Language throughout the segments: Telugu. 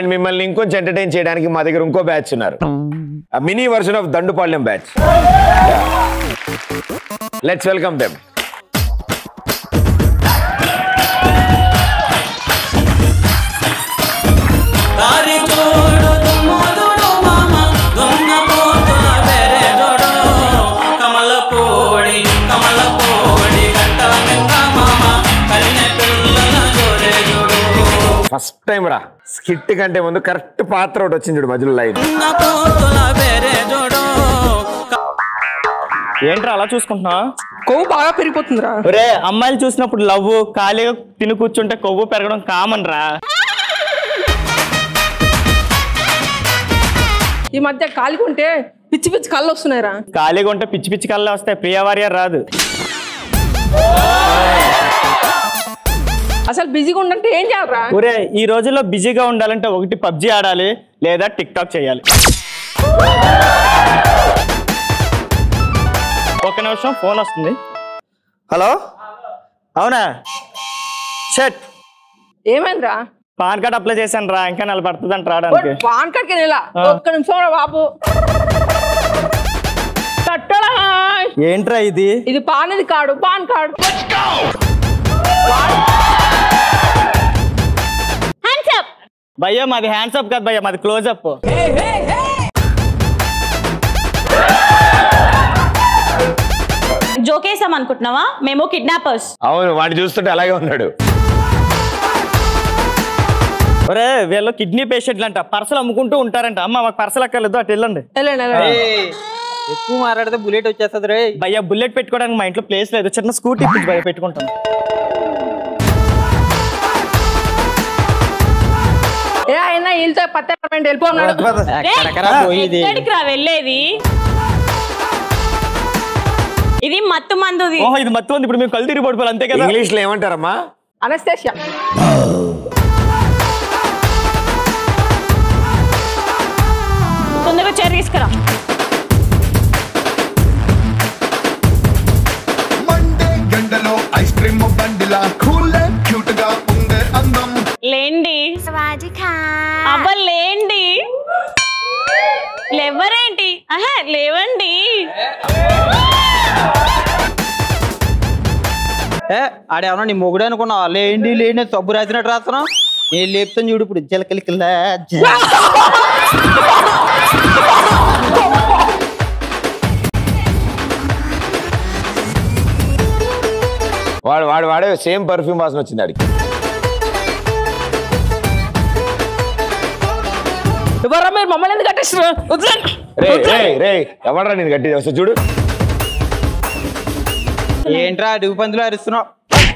అండ్ మిమ్మల్ని ఇంకొంచెం ఎంటర్టైన్ చేయడానికి మా దగ్గర ఇంకో బ్యాచ్ ఉన్నారు mini version of Dandupalyam batch let's welcome them దారి చూడు దుమ్ముదుడు మామ దొంగ పోతుల బెరెదొడు కమల పోడి కమల పోడి గంట నింద మామ కన్నె పిల్లల జోరెజుడు ఫస్ట్ టైం రా స్కిట్ కంటే ముందు కరెక్ట్ పాత్ర ఒకటి వచ్చింది చూడు మధ్యలో లైన్ దొంగ పోతుల బెరెదొడు ఏంట్రా అలా చూసుకుంటున్నా కొవ్వు బాగా పెరిగిపోతుందిరా ఒరే అమ్మాయిలు చూసినప్పుడు లవ్ ఖాళీగా తిని కూర్చుంటే కొవ్వు పెరగడం కామన్ రా ఈ మధ్య కాలికుంటే పిచ్చి పిచ్చి కళ్ళు వస్తున్నాయిరా ఖాళీగా ఉంటే పిచ్చి పిచ్చి కళ్ళే వస్తాయి ప్రియవార్య రాదు అసలు బిజీగా ఉండంటే ఏం చేయాలరా ఒరే ఈ రోజుల్లో బిజీగా ఉండాలంటే ఒకటి పబ్జి ఆడాలి లేదా టిక్ టాక్ చేయాలి ఒక నిమిషం ఫోన్ వస్తుంది హలో అవునా షట్ ఏమైందిరా పాన్ కార్డ్ అప్లై చేశాను రా ఇంకా నెల పడుతుంది అంట ఓ, రావడానికి పాన్ కార్డ్కి నెల ఒక్క నిమిషం రా బాబు కట్టడా ఏంట్రా ఇది ఇది పాన్ ఇది కాడు పాన్ కార్డు భయ్యా మాది హ్యాండ్స్ అప్ కాదు భయ్యా మాది క్లోజ్ అప్ జోకేసాం అనుకుంటున్నావా మేము కిడ్నాపర్స్ అవును వాడిని చూస్తుంటే అలాగే ఉన్నాడు ఒరే వీళ్ళు కిడ్నీ పేషెంట్లు అంట పర్సలు అమ్ముకుంటూ ఉంటారంట అమ్మ మాకు పర్సలు అక్కర్లేదు అటు వెళ్ళండి వెళ్ళండి వెళ్ళండి ఎక్కువ మాట్లాడితే బుల్లెట్ వచ్చేస్తుంది రే భయ్యా బుల్లెట్ పెట్టుకోవడానికి మా ఇంట్లో ప్లేస్ లేదు చిన్న స్కూటీ ఇప్పించి భయ్యా పెట్టుకుంటాను ఏ అయినా వీళ్ళతో పత్తెంట్ వెళ్ళిపోన్నాడు ఎక్కడెక్కడా పోయేది ఎక్కడికి రా వెళ్ళేది ఇది మత్తు మందుది ఓహో ఇది మొత్తం ఉంది ఇప్పుడు మేము కళ్ళు తిరిగి పడిపోవాలి అంతే కదా ఇంగ్లీష్ లో ఏమంటారమ్మా అనస్తేషియా తొందరగా చైర్ తీసుకురా మండే గంటలో ఐస్ క్రీమ్ బండిలా కూల్ క్యూట్ గా ఉండే అందం లేండి అవ్వ లేండి లేవరేంటి ఆహా లేవండి ఏ ఆడేమన్నా నీ మొగుడు అనుకున్నావా లేండి లేని సబ్బు రాసినట్టు రాస్తున్నావు నేను లేపుతాను చూడు ఇప్పుడు జలకలికల్లా వాడు వాడు వాడే సేమ్ పర్ఫ్యూమ్ వాసన వచ్చింది ఆడికి ఎవరా మీరు మమ్మల్ని ఎందుకు కట్టేస్తున్నారు వదిలేండి. రే రే రే ఎవడరా నేను గట్టి వస్తే చూడు ఏంట్రా అడుగు పందులు అరుస్తున్నావు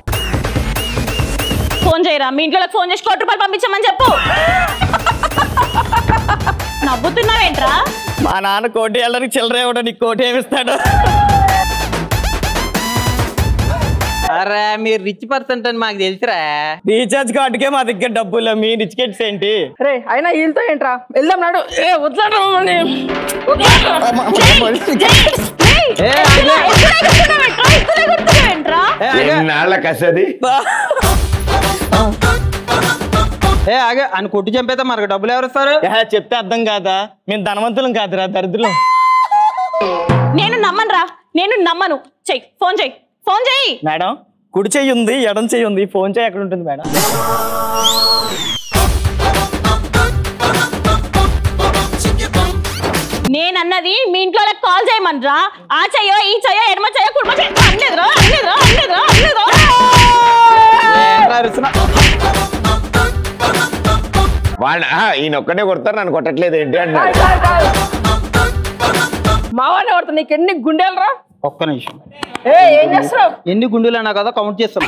ఫోన్ చేయరా మీ ఇంట్లో ఫోన్ చేసి కోటి రూపాయలు పంపించమని చెప్పు నవ్వుతున్నావేంట్రా మా నాన్న కోటి వెళ్ళడానికి చిల్లర ఇవ్వడం నీకు కోటి ఏమిస్తాడు అరే మీరు రిచ్ పర్సెంట్ అని మాకు తెలుసురా రీఛార్జ్ కార్డుకే మా దగ్గర డబ్బులు మీ రిచ్కెట్స్ ఏంటి రే అయినా వీళ్ళతో ఏంట్రా వెళ్దాం నాడు ఏ వదిలేండి మమ్మల్ని. వదిలేండి. ఏ, ఆగు. ఏంట్రా ఏ, ఆగు. ఎన్నాళ్ళ కసది ఏ ఆగే అని కొట్టి చంపేస్తే మనకు డబ్బులు ఎవరు ఇస్తారు యా, చెప్తే అర్థం కాదా మేము ధనవంతులం కాదురా దరిద్రులం నేను నమ్మనురా నేను నమ్మను చెయ్యి ఫోన్ చెయ్యి ఫోన్ చెయ్యి మేడం కుడి చెయ్యి ఉంది ఎడం చెయ్యి ఉంది ఫోన్ చెయ్యి ఎక్కడ ఉంటుంది మేడం నేనన్నది మీ ఇంట్లో కాల్ చేయమనరా ఆ చెయ్యో ఈ చెయ్యో ఎడమ చెయ్యో కుడమ చెయ్యో అనలేదురా అనలేదురా అనలేదురా అనలేదురా ఏంట్రా అరుస్తున్నావు వాడు ఆహా, ఈయన ఒక్కనే కొడతారు నన్ను కొట్టట్లేదు ఏంటి అంటున్నాడు మావాడిని కొడతా నీకు ఎన్ని గుండెలు రా ఒక్క నిమిషం ఏ ఏం చేస్తున్నావు ఎన్ని గుండెలు అన్నా కదా కౌంట్ చేస్తాం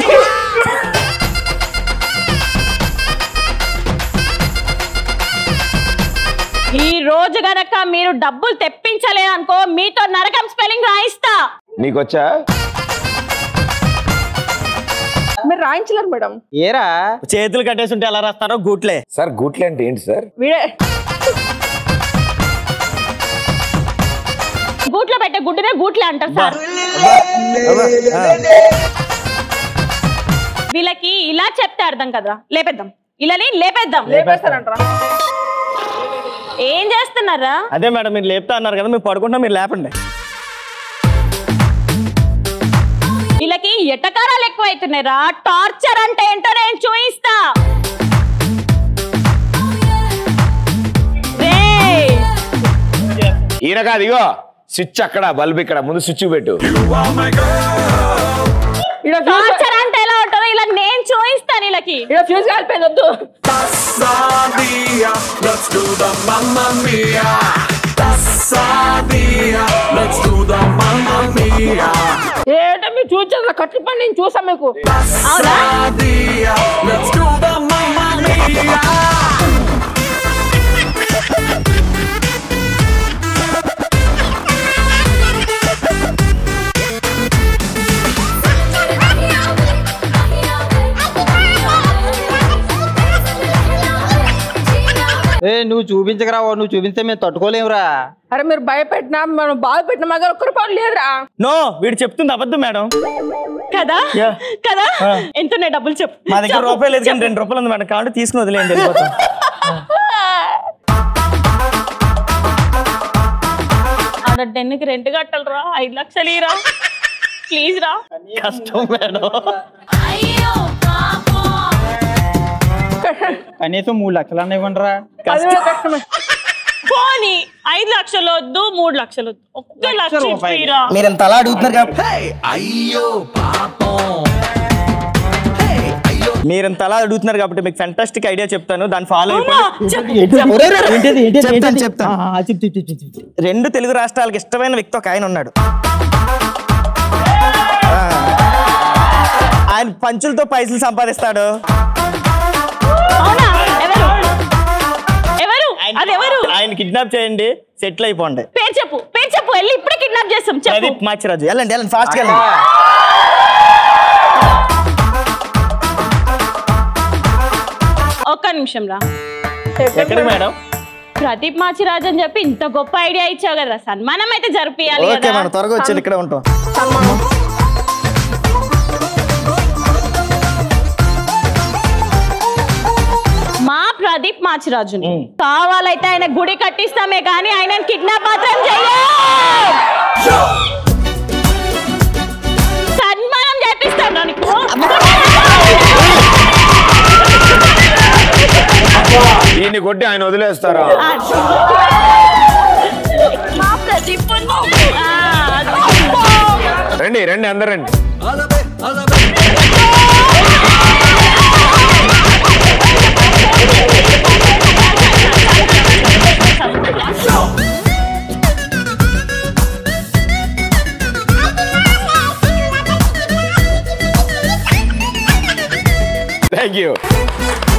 ఈ రోజు గనక మీరు డబ్బులు తెప్పించలేదు అనుకో మీతో నరకం స్పెల్లింగ్ రాయిస్తా నీకొచ్చా మీరు రాయించలేరు మేడం ఏరా చేతులు కట్టేసి ఉంటే ఎలా రాస్తారో గూట్లే సార్ గుట్లు అంటే ఏంటి సార్ వీడే గూట్లో పెట్టే గుడ్డునే గూట్లే అంటారు సార్ వీళ్ళకి ఇలా చెప్తే అర్థం కదరా లేపేద్దాం ఇలాని లేపేద్దాం లేపేస్తారంటరా ఏం చేస్తున్నారా అదే మేడం మీరు లేపుతా అన్నారు కదా మీరు పడుకుంటా మీరు లేపండి వీళ్ళకి ఎటకారాలు ఎక్కువ అవుతున్నాయిరా టార్చర్ అంటే ఏంటో నేను చూయిస్తా రేయ్, ఈయన కాదు ఇగో స్విచ్ అక్కడ బల్బ్ ఇక్కడ ముందు స్విచ్ పెట్టు ఇక్కడ ఫ్యూజ్ టార్చర్ అంటే ఎలా ఉంటుందో ఇలా నేను చూయిస్తాను వీళ్ళకి ఇక్కడ ఫ్యూజ్ కాలిపోయింది వద్దు Let's do the mamma mia. Tassadia. Let's do the mamma mia. ఏంటో మీరు చూసారు కట్లు పని నేను చూసాం మీకు అవునా Tassadia. Let's do the mamma mia. ఏ నువ్వు చూపించకరా ఓ, నువ్వు చూపిస్తే మేము తట్టుకోలేమురా అరే మీరు భయపెట్టినా మనం బాగా పెట్టిన మగ ఒక్క రూపాయలు లేదురా నో వీడు చెప్తుంది అబద్ధం మేడం కదా Yeah. కదా Ah. ఎంత ఉన్నాయి డబ్బులు చెప్పు మా దగ్గర చెప్పు, రూపాయలు లేదు కానీ చెప్పు. రెండు రూపాయలు ఉంది మేడం కాబట్టి తీసుకుని వదిలేయండి వెళ్ళిపోతాం ఆడ డెన్నికి రెంట్ కట్టాలరా ఐదు లక్షలు ఇరా ప్లీజ్ రా కష్టం మేడం కనీసం మూడు లక్షలన్నా ఇవ్వండిరా అది కూడా కష్టమే పోనీ ఐదు లక్షలు వద్దు మూడు లక్షలు వద్దు ఒక్క లక్ష రూపాయలు. ఇచ్చిరా మీరు ఎంత అలా అడుగుతున్నారు కాబట్టి మీరు ఇంత అలా అడుగుతున్నారు కాబట్టి మీకు ఫెంటాస్టిక్ ఐడియా చెప్తాను దాన్ని ఫాలో చెప్తాను చెప్తాను రెండు తెలుగు రాష్ట్రాలకు ఇష్టమైన వ్యక్తి ఒక ఆయన ఉన్నాడు ఆ. ఆయన పంచులతో పైసలు సంపాదిస్తాడు అవునా ఎవరు ఎవరు అది ఎవరు ఆయన కిడ్నాప్ చేయండి సెటిల్ అయిపోండి పేరు చెప్పు పేరు చెప్పు వెళ్ళి ఇప్పుడే కిడ్నాప్ చేస్తాం చెప్పు ప్రదీప్ మాచిరాజు వెళ్ళండి వెళ్ళండి ఫాస్ట్ వెళ్ళండి ఒక్క నిమిషం రా ఎక్కడికి మేడం ప్రదీప్ మాచిరాజు అని చెప్పి ఇంత గొప్ప ఐడియా ఇచ్చావు కదా సన్మానం అయితే జరిపియాలి ఓకే కదా మేడం త్వరగా వచ్చేది ఇక్కడ ఉంటాం మా ప్రదీప్ మాచిరాజుని కావాలైతే ఆయన గుడి కట్టిస్తామే కానీ ఆయన కిడ్నాప్ మాత్రం చెయ్యం సన్మానం చేపిస్తాను నీకు దీన్ని కొట్టి ఆయన వదిలేస్తారా మా ప్రదీప్ ఆ, అది. రండి రండి అందరు రండి థ్యాంక్ యూ